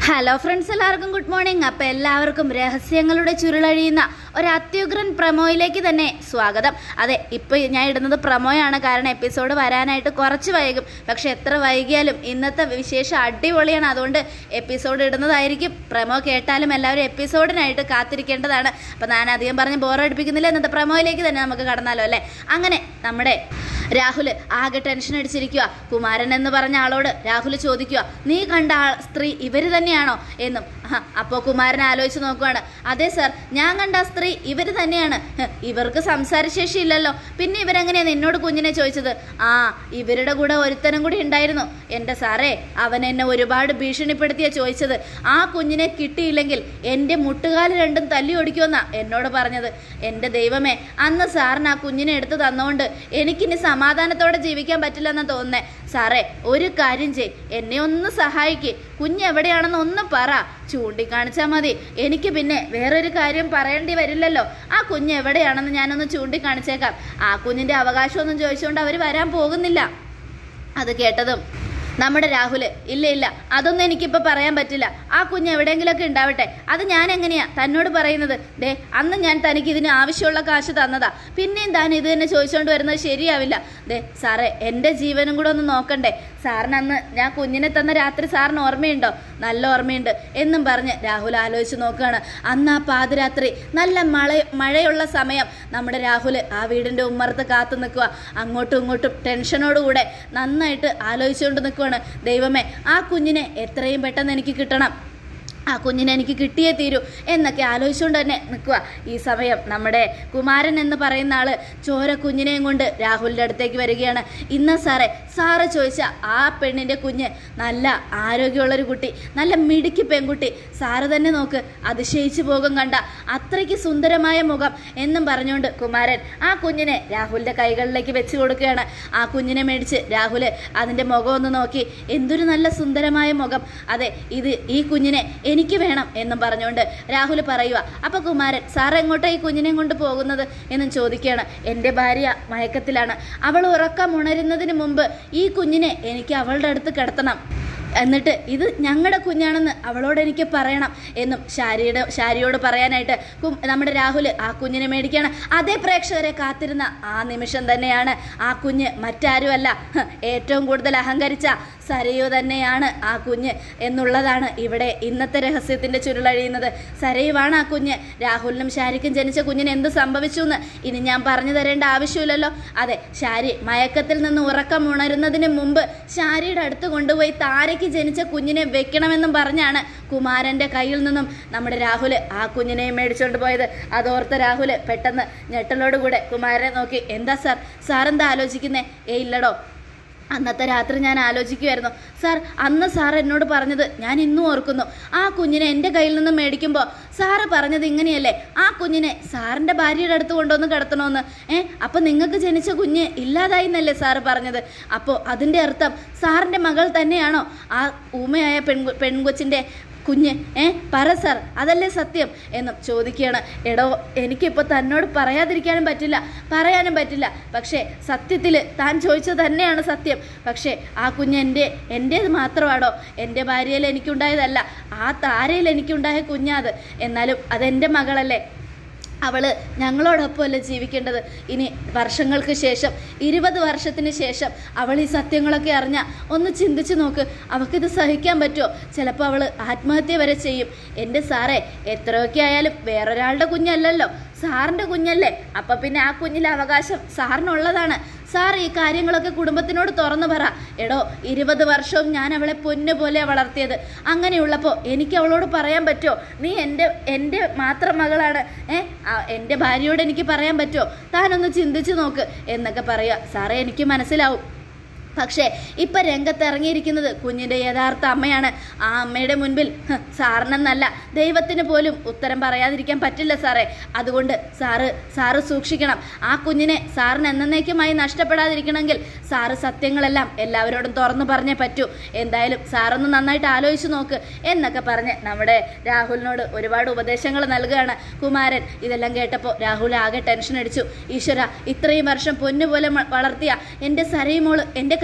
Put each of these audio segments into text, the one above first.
hello friends എല്ലാവർക്കും good morning അപ്പം എല്ലാവർക്കും രഹസ്യങ്ങളുടെ ചുരുളഴിയുന്ന ഒരു അത്യുഗ്രൻ പ്രമോയിലേക്ക് തന്നെ സ്വാഗതം അതെ ഇപ്പോൾ ഞാൻ ഇടുന്നത് പ്രമോയാണ് കാരണം എപ്പിസോഡ് വരാനായിട്ട് കുറച്ച് വൈകും പക്ഷെ എത്ര വൈകിയാലും ഇന്നത്തെ വിശേഷം അടിപൊളിയാണ് അതുകൊണ്ട് എപ്പിസോഡ് ഇടുന്നതായിരിക്കും പ്രമോ കേട്ടാലും എല്ലാവരും എപ്പിസോഡിനായിട്ട് കാത്തിരിക്കേണ്ടതാണ് അപ്പം ഞാൻ അധികം പറഞ്ഞ് ബോറടിപ്പിക്കുന്നില്ല ഇന്നത്തെ പ്രമോയിലേക്ക് തന്നെ നമുക്ക് കടന്നാലോ അല്ലേ അങ്ങനെ നമ്മുടെ രാഹുൽ ആകെ ടെൻഷൻ അടിച്ചിരിക്കുക കുമാരൻ എന്ന് പറഞ്ഞ ആളോട് രാഹുൽ ചോദിക്കുക നീ കണ്ട ആ സ്ത്രീ ഇവര് തന്നെയാണോ എന്നും ആഹ്, അപ്പോൾ കുമാരൻ ആലോചിച്ച് നോക്കുവാണ് അതെ സർ ഞാൻ കണ്ട ആ സ്ത്രീ ഇവര് തന്നെയാണ് ഹ്, ഇവർക്ക് സംസാരശേഷി ഇല്ലല്ലോ പിന്നെ ഇവരെങ്ങനെയാണ് എന്നോട് കുഞ്ഞിനെ ചോദിച്ചത് ആ ഇവരുടെ കൂടെ ഒരുത്തനും കൂടി ഉണ്ടായിരുന്നു എൻ്റെ സാറേ അവൻ എന്നെ ഒരുപാട് ഭീഷണിപ്പെടുത്തിയ ചോദിച്ചത് ആ കുഞ്ഞിനെ കിട്ടിയില്ലെങ്കിൽ എൻ്റെ മുട്ടുകാല് രണ്ടും തല്ലി ഒടിക്കുമെന്നാ എന്നോട് പറഞ്ഞത് എൻ്റെ ദൈവമേ അന്ന് സാറിന് ആ കുഞ്ഞിനെ എടുത്തു തന്നുകൊണ്ട് എനിക്കിനി സമാധാനത്തോടെ ജീവിക്കാൻ പറ്റില്ലെന്നാ തോന്നുന്നേ സാറേ ഒരു കാര്യം ചെയ് എന്നെ ഒന്ന് സഹായിക്ക് കുഞ്ഞ് എവിടെയാണെന്ന് ഒന്ന് പറ ചൂണ്ടിക്കാണിച്ചാൽ മതി എനിക്ക് പിന്നെ വേറൊരു കാര്യം പറയേണ്ടി വരില്ലല്ലോ ആ കുഞ്ഞ് എവിടെയാണെന്ന് ഞാനൊന്ന് ചൂണ്ടിക്കാണിച്ചേക്കാം ആ കുഞ്ഞിൻ്റെ അവകാശമൊന്നും ചോദിച്ചുകൊണ്ട് അവർ വരാൻ പോകുന്നില്ല അത് കേട്ടതും നമ്മുടെ രാഹുല് ഇല്ല ഇല്ല അതൊന്നും എനിക്കിപ്പോൾ പറയാൻ പറ്റില്ല ആ കുഞ്ഞ് എവിടെയെങ്കിലുമൊക്കെ ഉണ്ടാവട്ടെ അത് ഞാൻ എങ്ങനെയാ തന്നോട് പറയുന്നത് ദേ അന്ന് ഞാൻ തനിക്ക് ഇതിന് ആവശ്യമുള്ള കാശ് തന്നതാ പിന്നെയും താൻ ഇത് തന്നെ ചോദിച്ചുകൊണ്ട് വരുന്നത് ശരിയാവില്ല ദേ സാറേ എൻ്റെ ജീവനും കൂടെ ഒന്ന് നോക്കണ്ടേ സാറിന് അന്ന് ഞാൻ കുഞ്ഞിനെ തന്ന രാത്രി സാറിന് ഓർമ്മയുണ്ടോ നല്ല ഓർമ്മയുണ്ട് എന്നും പറഞ്ഞ് രാഹുൽ ആലോചിച്ച് നോക്കുകയാണ് അന്ന് ആ പാതിരാത്രി നല്ല മഴ മഴയുള്ള സമയം നമ്മുടെ രാഹുൽ ആ വീടിൻ്റെ ഉമ്മറത്ത് കാത്തു നിൽക്കുക അങ്ങോട്ടും ഇങ്ങോട്ടും ടെൻഷനോടുകൂടെ നന്നായിട്ട് ആലോചിച്ചുകൊണ്ട് നിൽക്കുവാണ് ദൈവമേ ആ കുഞ്ഞിനെ എത്രയും പെട്ടെന്ന് എനിക്ക് കിട്ടണം ആ കുഞ്ഞിനെ എനിക്ക് കിട്ടിയേ തീരൂ എന്നൊക്കെ ആലോചിച്ചുകൊണ്ട് തന്നെ നിൽക്കുക ഈ സമയം നമ്മുടെ കുമാരൻ എന്ന് പറയുന്ന ആള് ചോര കുഞ്ഞിനെയും കൊണ്ട് രാഹുലിൻ്റെ അടുത്തേക്ക് വരികയാണ് ഇന്ന് സാറേ സാറ് ചോദിച്ച ആ പെണ്ണിൻ്റെ കുഞ്ഞ് നല്ല ആരോഗ്യമുള്ളൊരു കുട്ടി നല്ല മിടുക്കി പെൺകുട്ടി സാറ് തന്നെ നോക്ക് അതിശയിച്ചു പോകും കണ്ട അത്രയ്ക്ക് സുന്ദരമായ മുഖം എന്നും പറഞ്ഞുകൊണ്ട് കുമാരൻ ആ കുഞ്ഞിനെ രാഹുലിൻ്റെ കൈകളിലേക്ക് വെച്ച് കൊടുക്കുകയാണ് ആ കുഞ്ഞിനെ മേടിച്ച് രാഹുൽ അതിൻ്റെ മുഖം ഒന്ന് നോക്കി എന്തൊരു നല്ല സുന്ദരമായ മുഖം അതെ ഇത് ഈ കുഞ്ഞിനെ എനിക്ക് വേണം എന്നും പറഞ്ഞുകൊണ്ട് രാഹുൽ പറയുക അപ്പോൾ കുമാരൻ സാർ എങ്ങോട്ടാ ഈ കുഞ്ഞിനെയും കൊണ്ട് പോകുന്നത് എന്നും ചോദിക്കുകയാണ് എൻ്റെ ഭാര്യ മയക്കത്തിലാണ് അവൾ ഉറക്കം ഉണരുന്നതിന് മുമ്പ് ഈ കുഞ്ഞിനെ എനിക്ക് അവളുടെ അടുത്ത് കിടത്തണം എന്നിട്ട് ഇത് ഞങ്ങളുടെ കുഞ്ഞാണെന്ന് അവളോട് എനിക്ക് പറയണം എന്നും ശാരിയുടെ ശാരിയോട് പറയാനായിട്ട് കു- നമ്മുടെ രാഹുൽ ആ കുഞ്ഞിനെ മേടിക്കുകയാണ് അതേ പ്രേക്ഷകരെ കാത്തിരുന്ന ആ നിമിഷം തന്നെയാണ് ആ കുഞ്ഞ് മറ്റാരുമല്ല ഹ്, ഏറ്റവും കൂടുതൽ അഹങ്കരിച്ച സരയു തന്നെയാണ് ആ കുഞ്ഞ് എന്നുള്ളതാണ് ഇവിടെ ഇന്നത്തെ രഹസ്യത്തിന്റെ ചുരുളഴിയുന്നത് സരയുവാണ് ആ കുഞ്ഞ് രാഹുലിനും ഷാരിക്കും ജനിച്ച കുഞ്ഞിന് എന്ത് സംഭവിച്ചു എന്ന് ഇനി ഞാൻ പറഞ്ഞു തരേണ്ട ആവശ്യമില്ലല്ലോ അതെ ഷാരി മയക്കത്തിൽ നിന്ന് ഉറക്കം ഉണരുന്നതിന് മുമ്പ് ഷാരിയുടെ അടുത്ത് കൊണ്ടുപോയി താരയ്ക്ക് ജനിച്ച കുഞ്ഞിനെ വെക്കണമെന്നും പറഞ്ഞാണ് കുമാരന്റെ കയ്യിൽ നിന്നും നമ്മുടെ രാഹുല് ആ കുഞ്ഞിനെ മേടിച്ചുകൊണ്ട് പോയത് അതോർത്ത രാഹുല് പെട്ടെന്ന് ഞെട്ടലോടുകൂടെ കുമാരനെ നോക്കി എന്താ സാർ സാർ എന്താ ആലോചിക്കുന്നേ ഏ ഇല്ലടോ അന്നത്തെ രാത്രി ഞാൻ ആലോചിക്കുമായിരുന്നു സാർ അന്ന് സാർ എന്നോട് പറഞ്ഞത് ഞാൻ ഇന്നും ഓർക്കുന്നു ആ കുഞ്ഞിനെ എൻ്റെ കയ്യിൽ നിന്ന് മേടിക്കുമ്പോൾ സാറ് പറഞ്ഞത് ഇങ്ങനെയല്ലേ ആ കുഞ്ഞിനെ സാറിൻ്റെ ഭാര്യയുടെ അടുത്ത് കൊണ്ടുവന്ന് കിടത്തണമെന്ന് ഏ അപ്പം നിങ്ങൾക്ക് ജനിച്ച കുഞ്ഞ് ഇല്ലാതായി എന്നല്ലേ സാറ് പറഞ്ഞത് അപ്പോൾ അതിൻ്റെ അർത്ഥം സാറിൻ്റെ മകൾ തന്നെയാണോ ആ ഊമയായ പെൺകു പെൺകൊച്ചിൻ്റെ കുഞ്ഞ് ഏ പറ സാർ അതല്ലേ സത്യം എന്നും ചോദിക്കുകയാണ് എടോ എനിക്കിപ്പോൾ തന്നോട് പറയാതിരിക്കാനും പറ്റില്ല പറയാനും പറ്റില്ല പക്ഷേ സത്യത്തിൽ താൻ ചോദിച്ചത് തന്നെയാണ് സത്യം പക്ഷേ ആ കുഞ്ഞ് എൻ്റെ എൻ്റേത് മാത്രമാണോ എൻ്റെ ഭാര്യയിൽ എനിക്കുണ്ടായതല്ല ആ താരയിൽ എനിക്കുണ്ടായ കുഞ്ഞാത് എന്നാലും അതെൻ്റെ മകളല്ലേ അവള് ഞങ്ങളോടൊപ്പമല്ല ജീവിക്കേണ്ടത് ഇനി വർഷങ്ങൾക്ക് ശേഷം ഇരുപത് വർഷത്തിന് ശേഷം അവൾ ഈ സത്യങ്ങളൊക്കെ അറിഞ്ഞ ഒന്ന് ചിന്തിച്ചു നോക്ക് അവൾക്കിത് സഹിക്കാൻ പറ്റുമോ ചിലപ്പോൾ അവൾ ആത്മഹത്യ വരെ ചെയ്യും എൻ്റെ സാറേ എത്രയൊക്കെ ആയാലും വേറൊരാളുടെ കുഞ്ഞല്ലല്ലോ സാറിൻ്റെ കുഞ്ഞല്ലേ അപ്പം പിന്നെ ആ കുഞ്ഞിലെ അവകാശം സാറിനുള്ളതാണ് സാർ ഈ കാര്യങ്ങളൊക്കെ കുടുംബത്തിനോട് തുറന്നു പറ എടോ ഇരുപത് വർഷവും ഞാൻ അവളെ പൊന്നു പോലെ വളർത്തിയത് അങ്ങനെയുള്ളപ്പോൾ എനിക്ക് അവളോട് പറയാൻ പറ്റുമോ നീ എൻ്റെ എൻ്റെ മാത്രം മകളാണ് ഏ ആ, എൻ്റെ ഭാര്യയോട് എനിക്ക് പറയാൻ പറ്റുമോ താനൊന്ന് ചിന്തിച്ച് നോക്ക് എന്നൊക്കെ പറയുക സാറേ എനിക്ക് മനസ്സിലാവും പക്ഷേ ഇപ്പം രംഗത്ത് ഇറങ്ങിയിരിക്കുന്നത് കുഞ്ഞിൻ്റെ യഥാർത്ഥ അമ്മയാണ് ആ അമ്മയുടെ മുൻപിൽ ഹ്, സാറിനെന്നല്ല ദൈവത്തിന് പോലും ഉത്തരം പറയാതിരിക്കാൻ പറ്റില്ല സാറേ അതുകൊണ്ട് സാറ് സാറ് സൂക്ഷിക്കണം ആ കുഞ്ഞിനെ സാറിന് എന്നേക്കുമായി നഷ്ടപ്പെടാതിരിക്കണമെങ്കിൽ സാറ് സത്യങ്ങളെല്ലാം എല്ലാവരോടും തുറന്നു പറഞ്ഞേ പറ്റൂ എന്തായാലും സാറൊന്ന് നന്നായിട്ട് ആലോചിച്ച് നോക്ക് എന്നൊക്കെ പറഞ്ഞ് നമ്മുടെ രാഹുലിനോട് ഒരുപാട് ഉപദേശങ്ങൾ നൽകുകയാണ് കുമാരൻ ഇതെല്ലാം കേട്ടപ്പോൾ രാഹുൽ ആകെ ടെൻഷൻ അടിച്ചു ഈശ്വര ഇത്രയും വർഷം പൊന്നുപോലെ മ- വളർത്തിയ എൻ്റെ സരയുമോള് എൻ്റെ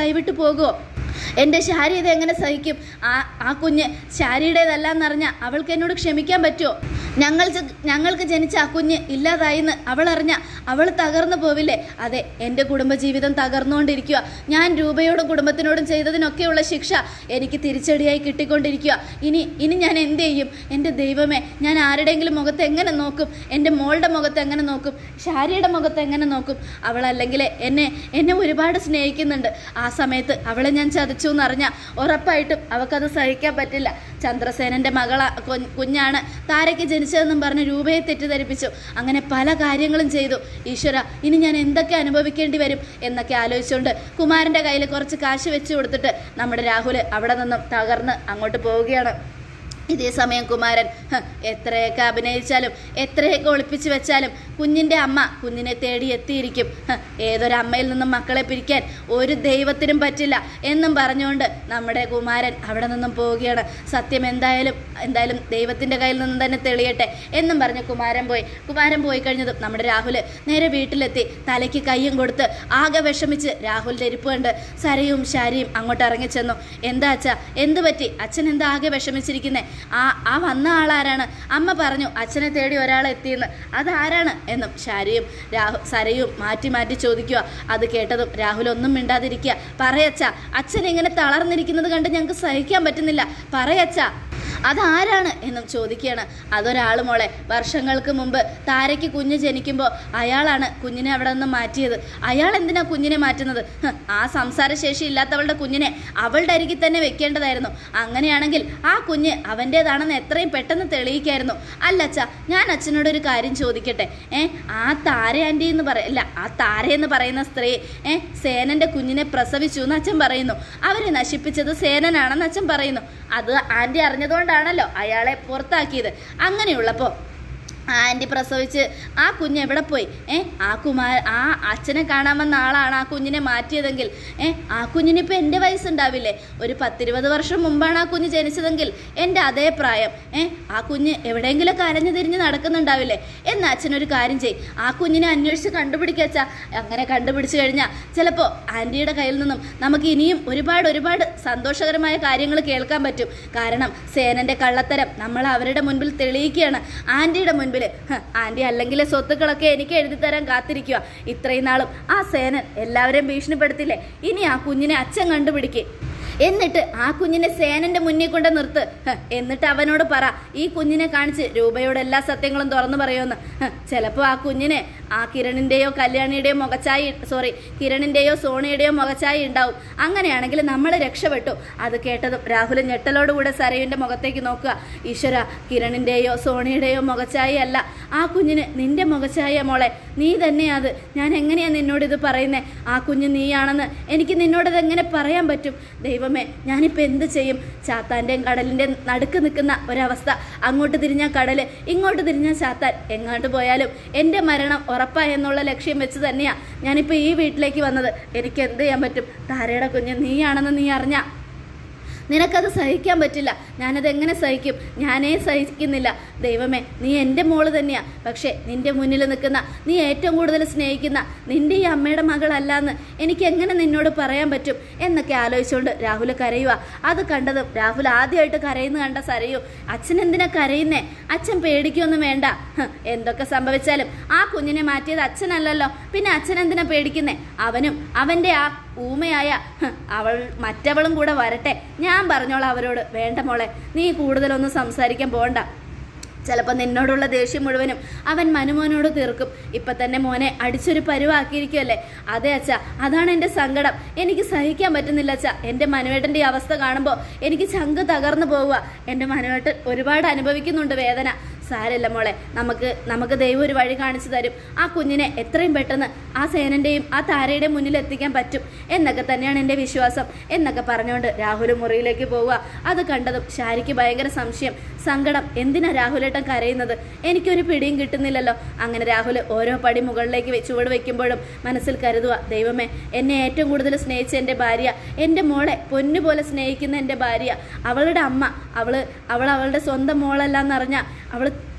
കൈവിട്ടു പോകുമോ എൻ്റെ ശാരി ഇത് എങ്ങനെ സഹിക്കും ആ ആ കുഞ്ഞ് ശാരിയുടേതല്ല എന്നറിഞ്ഞാൽ അവൾക്ക് എന്നോട് ക്ഷമിക്കാൻ പറ്റുമോ ഞങ്ങൾ ജ- ഞങ്ങൾക്ക് ജനിച്ച ആ കുഞ്ഞ് ഇല്ലാതായിന്ന് അവൾ അറിഞ്ഞ അവൾ തകർന്നു പോവില്ലേ അതെ എൻ്റെ കുടുംബജീവിതം തകർന്നുകൊണ്ടിരിക്കുക ഞാൻ രൂപയോടും കുടുംബത്തിനോടും ചെയ്തതിനൊക്കെയുള്ള ശിക്ഷ എനിക്ക് തിരിച്ചടിയായി കിട്ടിക്കൊണ്ടിരിക്കുക ഇനി ഇനി ഞാൻ എന്ത് ചെയ്യും എൻ്റെ ദൈവമേ ഞാൻ ആരുടെയെങ്കിലും മുഖത്ത് എങ്ങനെ നോക്കും എൻ്റെ മോളുടെ മുഖത്ത് എങ്ങനെ നോക്കും ശാരിയുടെ മുഖത്ത് എങ്ങനെ നോക്കും അവളല്ലെങ്കിൽ എന്നെ എന്നെ ഒരുപാട് സ്നേഹിക്കുന്നുണ്ട് ആ സമയത്ത് അവളെ ഞാൻ ചതിച്ചു എന്നറിഞ്ഞാൽ ഉറപ്പായിട്ടും അവൾക്കത് സഹിക്കാൻ പറ്റില്ല ചന്ദ്രസേനൻ്റെ മകള കു- കുഞ്ഞാണ് താരയ്ക്ക് ജനിച്ചതെന്നും പറഞ്ഞ് രൂപയെ തെറ്റിദ്ധരിപ്പിച്ചു അങ്ങനെ പല കാര്യങ്ങളും ചെയ്തു ഈശ്വര ഇനി ഞാൻ എന്തൊക്കെ അനുഭവിക്കേണ്ടി വരും എന്നൊക്കെ ആലോചിച്ചുകൊണ്ട് കുമാരൻ്റെ കയ്യിൽ കുറച്ച് കാശ് വെച്ച് കൊടുത്തിട്ട് നമ്മുടെ രാഹുൽ അവിടെ നിന്നും തകർന്ന് അങ്ങോട്ട് പോവുകയാണ് ഇതേ സമയം കുമാരൻ ഹ്, എത്രയൊക്കെ അഭിനയിച്ചാലും എത്രയൊക്കെ ഒളിപ്പിച്ചു വെച്ചാലും കുഞ്ഞിൻ്റെ അമ്മ കുഞ്ഞിനെ തേടി എത്തിയിരിക്കും ഹ്, ഏതൊരമ്മയിൽ നിന്നും മക്കളെ പിരിക്കാൻ ഒരു ദൈവത്തിനും പറ്റില്ല എന്നും പറഞ്ഞുകൊണ്ട് നമ്മുടെ കുമാരൻ അവിടെ നിന്നും പോവുകയാണ് സത്യം എന്തായാലും എന്തായാലും ദൈവത്തിൻ്റെ കയ്യിൽ നിന്നും തന്നെ തെളിയട്ടെ എന്നും പറഞ്ഞ് കുമാരൻ പോയി കുമാരൻ പോയി കഴിഞ്ഞതും നമ്മുടെ രാഹുൽ നേരെ വീട്ടിലെത്തി തലയ്ക്ക് കയ്യും കൊടുത്ത് ആകെ വിഷമിച്ച് രാഹുലിൻ്റെ ഇരിപ്പ് കണ്ട് സരയും ശാരിയും അങ്ങോട്ട് ഇറങ്ങിച്ചെന്നു എന്താ അച്ഛാ എന്ത് പറ്റി അച്ഛൻ എന്താ ആകെ വിഷമിച്ചിരിക്കുന്നേ ആ ആ വന്ന ആളാരാണ് അമ്മ പറഞ്ഞു അച്ഛനെ തേടി ഒരാൾ എത്തിയെന്ന് അതാരാണ് എന്നും ശാരിയും രാഹു സരയും മാറ്റി മാറ്റി ചോദിക്കുക അത് കേട്ടതും രാഹുൽ ഒന്നും മിണ്ടാതിരിക്കുക പറയച്ച അച്ഛൻ ഇങ്ങനെ തളർന്നിരിക്കുന്നത് കണ്ട് ഞങ്ങൾക്ക് സഹിക്കാൻ പറ്റുന്നില്ല പറയച്ച അതാരാണ് എന്നും ചോദിക്കുകയാണ് അതൊരാൾ മോളെ വർഷങ്ങൾക്ക് മുമ്പ് താരയ്ക്ക് കുഞ്ഞ് ജനിക്കുമ്പോൾ അയാളാണ് കുഞ്ഞിനെ അവിടെ നിന്ന് മാറ്റിയത് അയാൾ എന്തിനാ കുഞ്ഞിനെ മാറ്റുന്നത് ഹ്, ആ സംസാരശേഷി ഇല്ലാത്തവളുടെ കുഞ്ഞിനെ അവളുടെ അരികിൽ തന്നെ വെക്കേണ്ടതായിരുന്നു അങ്ങനെയാണെങ്കിൽ ആ കുഞ്ഞ് അവൻ്റേതാണെന്ന് എത്രയും പെട്ടെന്ന് തെളിയിക്കായിരുന്നു അല്ല അച്ഛാ ഞാൻ അച്ഛനോട് ഒരു കാര്യം ചോദിക്കട്ടെ ഏ ആ താര ആൻറ്റി എന്ന് പറയില്ല ആ താര എന്ന് പറയുന്ന സ്ത്രീ ഏ സേനന്റെ കുഞ്ഞിനെ പ്രസവിച്ചു എന്ന് അച്ഛൻ പറയുന്നു അവരെ നശിപ്പിച്ചത് സേനനാണെന്ന് അച്ഛൻ പറയുന്നു അത് ആൻറ്റി അറിഞ്ഞതുകൊണ്ടാണല്ലോ അയാളെ പുറത്താക്കിയത് അങ്ങനെയുള്ളപ്പോൾ ആൻറ്റി പ്രസവിച്ച് ആ കുഞ്ഞ് എവിടെ പോയി ഏ ആ കുമാർ ആ അച്ഛനെ കാണാൻ വന്ന ആളാണ് ആ കുഞ്ഞിനെ മാറ്റിയതെങ്കിൽ ഏ ആ കുഞ്ഞിനിപ്പോൾ എൻ്റെ വയസ്സുണ്ടാവില്ലേ ഒരു പത്തിരുപത് വർഷം മുമ്പാണ് ആ കുഞ്ഞ് ജനിച്ചതെങ്കിൽ എൻ്റെ അതേ പ്രായം ഏ ആ കുഞ്ഞ് എവിടെയെങ്കിലുമൊക്കെ അലഞ്ഞു തിരിഞ്ഞ് നടക്കുന്നുണ്ടാവില്ലേ എന്ന് അച്ഛനൊരു കാര്യം ചെയ്യും ആ കുഞ്ഞിനെ അന്വേഷിച്ച് കണ്ടുപിടിക്കച്ചാ അങ്ങനെ കണ്ടുപിടിച്ച് കഴിഞ്ഞാൽ ചിലപ്പോൾ ആൻറ്റിയുടെ കയ്യിൽ നിന്നും നമുക്ക് ഇനിയും ഒരുപാട് ഒരുപാട് സന്തോഷകരമായ കാര്യങ്ങൾ കേൾക്കാൻ പറ്റും കാരണം സേനൻ്റെ കള്ളത്തരം നമ്മൾ അവരുടെ മുൻപിൽ തെളിയിക്കുകയാണ് ആൻറ്റിയുടെ മുൻപിൽ ഹ്, ആൻറ്റി അല്ലെങ്കിൽ സ്വത്തുക്കളൊക്കെ എനിക്ക് എഴുതി തരാൻ കാത്തിരിക്കുക ഇത്രയും നാളും ആ സേനൻ എല്ലാവരെയും ഭീഷണിപ്പെടുത്തില്ലേ ഇനി ആ കുഞ്ഞിനെ അച്ഛൻ കണ്ടുപിടിക്കേ എന്നിട്ട് ആ കുഞ്ഞിനെ സേനന്റെ മുന്നിൽ കൊണ്ട് നിർത്ത് ഹ്, എന്നിട്ട് അവനോട് പറ ഈ കുഞ്ഞിനെ കാണിച്ച് രൂപയോട് എല്ലാ സത്യങ്ങളും തുറന്നു പറയുമെന്ന് ഹ്, ചിലപ്പോൾ ആ കുഞ്ഞിനെ ആ കിരണിന്റെയോ കല്യാണിയുടെയോ മുഖച്ചായി സോറി കിരണിന്റെയോ സോണിയുടെയോ മുഖച്ചായി ഉണ്ടാവും അങ്ങനെയാണെങ്കിൽ നമ്മൾ രക്ഷപ്പെട്ടു അത് കേട്ടതും രാഹുൽ ഞെട്ടലോടുകൂടെ സരയുവിന്റെ മുഖത്തേക്ക് നോക്കുക ഈശ്വര കിരണിന്റെയോ സോണിയുടെയോ മുഖച്ചായി അല്ല ആ കുഞ്ഞിന് നിന്റെ മുഖച്ചായ മോളെ നീ തന്നെയാ അത് ഞാൻ എങ്ങനെയാ നിന്നോട് ഇത് പറയുന്നേ ആ കുഞ്ഞ് നീയാണെന്ന് എനിക്ക് നിന്നോടത് എങ്ങനെ പറയാൻ പറ്റും ദൈവമേ ഞാനിപ്പോൾ എന്ത് ചെയ്യും ചാത്താൻ്റെയും കടലിൻ്റെ നടുക്ക് നിൽക്കുന്ന ഒരവസ്ഥ അങ്ങോട്ട് തിരിഞ്ഞാൽ കടല് ഇങ്ങോട്ട് തിരിഞ്ഞാൽ ചാത്താൻ എങ്ങോട്ട് പോയാലും എൻ്റെ മരണം ഉറപ്പായെന്നുള്ള ലക്ഷ്യം വെച്ച് തന്നെയാണ് ഞാനിപ്പോൾ ഈ വീട്ടിലേക്ക് വന്നത് എനിക്ക് എന്ത് ചെയ്യാൻ പറ്റും താരയുടെ കുഞ്ഞ് നീയാണെന്ന് നീ അറിഞ്ഞാ നിനക്കത് സഹിക്കാൻ പറ്റില്ല ഞാനത് എങ്ങനെ സഹിക്കും ഞാനേ സഹിക്കുന്നില്ല ദൈവമേ നീ എൻ്റെ മോള് തന്നെയാ പക്ഷേ നിന്റെ മുന്നിൽ നിൽക്കുന്ന നീ ഏറ്റവും കൂടുതൽ സ്നേഹിക്കുന്ന നിന്റെ ഈ അമ്മയുടെ മകളല്ലാന്ന് എനിക്ക് എങ്ങനെ നിന്നോട് പറയാൻ പറ്റും എന്നൊക്കെ ആലോചിച്ചുകൊണ്ട് രാഹുൽ കരയുക അത് കണ്ടതും രാഹുൽ ആദ്യമായിട്ട് കരയുന്ന കണ്ട സരയു അച്ഛൻ എന്തിനാ കരയുന്നേ അച്ഛൻ പേടിക്കൊന്നും വേണ്ട ഹ്, എന്തൊക്കെ സംഭവിച്ചാലും ആ കുഞ്ഞിനെ മാറ്റിയത് അച്ഛനല്ലല്ലോ പിന്നെ അച്ഛൻ എന്തിനാ പേടിക്കുന്നേ അവനും അവൻ്റെ ആ ഊമയായ ഹ്, അവൾ മറ്റവളും കൂടെ വരട്ടെ ഞാൻ പറഞ്ഞോളാം അവരോട് വേണ്ട മോളെ നീ കൂടുതലൊന്നും സംസാരിക്കാൻ പോകണ്ട ചിലപ്പോൾ നിന്നോടുള്ള ദേഷ്യം മുഴുവനും അവൻ മനുമോനോട് തീർക്കും ഇപ്പം തന്നെ മോനെ അടിച്ചൊരു പരുവാക്കിയിരിക്കുമല്ലേ അതെ അച്ഛ അതാണ് എൻ്റെ സങ്കടം എനിക്ക് സഹിക്കാൻ പറ്റുന്നില്ല അച്ഛ എൻ്റെ മനുവേട്ടൻ്റെ ഈ അവസ്ഥ കാണുമ്പോൾ എനിക്ക് ചങ്ക് തകർന്നു പോവുക എൻ്റെ മനുവേട്ടൻ ഒരുപാട് അനുഭവിക്കുന്നുണ്ട് വേദന സാരല്ല മോളെ നമുക്ക് നമുക്ക് ദൈവം ഒരു വഴി കാണിച്ചു തരും ആ കുഞ്ഞിനെ എത്രയും പെട്ടെന്ന് ആ സേനൻ്റെയും ആ താരയുടെയും മുന്നിൽ എത്തിക്കാൻ പറ്റും എന്നൊക്കെ തന്നെയാണ് എൻ്റെ വിശ്വാസം എന്നൊക്കെ പറഞ്ഞുകൊണ്ട് രാഹുൽ മുറിയിലേക്ക് പോവുക അത് കണ്ടതും ഷാരിക്ക് ഭയങ്കര സംശയം സങ്കടം എന്തിനാ രാഹുലേട്ടൻ കരയുന്നത് എനിക്കൊരു പിടിയും കിട്ടുന്നില്ലല്ലോ അങ്ങനെ രാഹുൽ ഓരോ പടി മുകളിലേക്ക് വെ- ചുവട് വെക്കുമ്പോഴും മനസ്സിൽ കരുതുക ദൈവമേ എന്നെ ഏറ്റവും കൂടുതൽ സ്നേഹിച്ച എൻ്റെ ഭാര്യ എൻ്റെ മോളെ പൊന്നുപോലെ സ്നേഹിക്കുന്ന എൻ്റെ ഭാര്യ അവളുടെ അമ്മ അവള് അവൾ അവളുടെ സ്വന്തം മോളല്ല എന്നറിഞ്ഞ അവൾ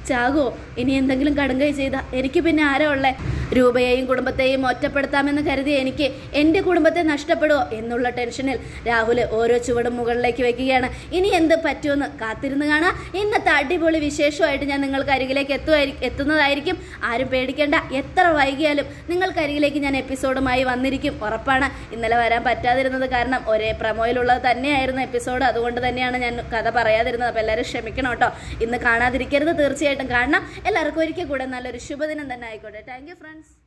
ചാകുമോ ഇനി എന്തെങ്കിലും കടുങ്കൈ ചെയ്താ എനിക്ക് പിന്നെ ആരാ ഉള്ളേ രൂപയെയും കുടുംബത്തെയും ഒറ്റപ്പെടുത്താമെന്ന് കരുതി എനിക്ക് എൻ്റെ കുടുംബത്തെ നഷ്ടപ്പെടുമോ എന്നുള്ള ടെൻഷനിൽ രാഹുൽ ഓരോ ചുവടും മുകളിലേക്ക് വെക്കുകയാണ് ഇനി എന്ത് പറ്റുമെന്ന് കാത്തിരുന്ന് കാണാം ഇന്നത്തെ അടിപൊളി വിശേഷമായിട്ട് ഞാൻ നിങ്ങൾക്ക് അരികിലേക്ക് എത്തുമായിരിക്കും എത്തുന്നതായിരിക്കും ആരും പേടിക്കേണ്ട എത്ര വൈകിയാലും നിങ്ങൾക്ക് അരികിലേക്ക് ഞാൻ എപ്പിസോഡുമായി വന്നിരിക്കും ഉറപ്പാണ് ഇന്നലെ വരാൻ പറ്റാതിരുന്നത് കാരണം ഒരേ പ്രമോയിലുള്ളത് തന്നെയായിരുന്നു എപ്പിസോഡ് അതുകൊണ്ട് തന്നെയാണ് ഞാൻ കഥ പറയാതിരുന്നത് അപ്പോൾ എല്ലാവരും ക്ഷമിക്കണം കേട്ടോ ഇന്ന് കാണാതിരിക്കരുത് തീർച്ചയായിട്ടും കാണണം എല്ലാവർക്കും ഒരിക്കൽ കൂടെ നല്ലൊരു ശുഭദിനം തന്നെ ആയിക്കോട്ടെ താങ്ക് യു ഫ്രണ്ട്സ്